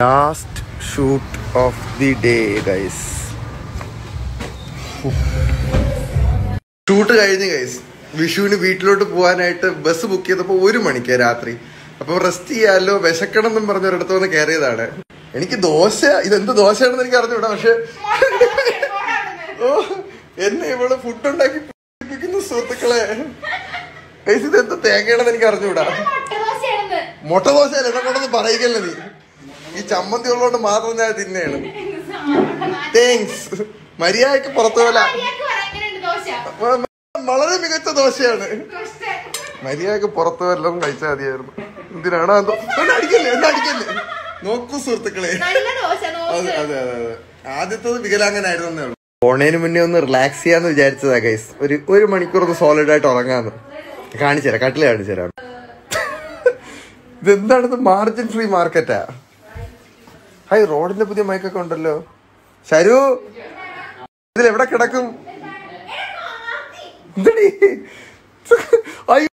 last shoot of the day guys shoot കഴിഞ്ഞ് guys വിഷുവിന് വീട്ടിലോട്ട് പോകാനായിട്ട് ബസ് ബുക്ക് ചെയ്തപ്പോ ഒരു മണിക്കാ രാത്രി അപ്പൊ റെസ്റ്റ് ചെയ്യാലോ വിശക്കണം എന്നും പറഞ്ഞ ഒരിടത്ത് വന്ന് കയറിയതാണ് എനിക്ക് ദോശ ഇതെന്ത് ദോശയാണെന്ന് എനിക്ക് അറിഞ്ഞൂടാ പക്ഷെ ഓ എന്നെ ഇവള് ഫുഡ് ഉണ്ടാക്കി പിടിപ്പിക്കുന്ന സുഹൃത്തുക്കളെ ഗൈസ് ഇത് എന്ത് തേങ്ങയാണെന്ന് എനിക്ക് അറിഞ്ഞൂടാ മുട്ട ദോശ അല്ല എന്നെ കൊണ്ടൊന്നും പറയിക്കല്ലേ നീ ഈ ചമ്മന്തി ഉള്ളതുകൊണ്ട് മാത്രം ഞാൻ തിന്നെയാണ് താങ്ക്സ് മര്യാദക്ക് പുറത്തു പോലെ വളരെ മികച്ച ദോശയാണ് മര്യാദക്ക് പുറത്തു വല്ലതും കഴിച്ചാൽ മതിയായിരുന്നു എന്തിനാണ് അത് എന്നെ അടിക്കല്ലേ എന്നെ അടിക്കല്ലേ നോക്കൂ സുഹൃത്തുക്കളെ അതെ അതെ അതെ അതെ ആദ്യത്തത് വികലാംഗനായിരുന്നു ഉള്ളൂ പോണേന് മുന്നേ ഒന്ന് റിലാക്സ് ചെയ്യാന്ന് വിചാരിച്ചതാ ഗൈസ് ഒരു ഒരു മണിക്കൂർ ഒന്ന് സോളിഡ് ആയിട്ട് ഉറങ്ങാന്ന് കാണിച്ചുതരാം കട്ടില് കാണിച്ചുതരാം ഇതെന്താണിത് മാർജിൻ ഫ്രീ മാർക്കറ്റാ ഹായ് റോഡിന്റെ പുതിയ മൈക്കൊക്കെ ഉണ്ടല്ലോ ശരു ഇതിൽ എവിടെ കിടക്കും എന്തടി അയ്യോ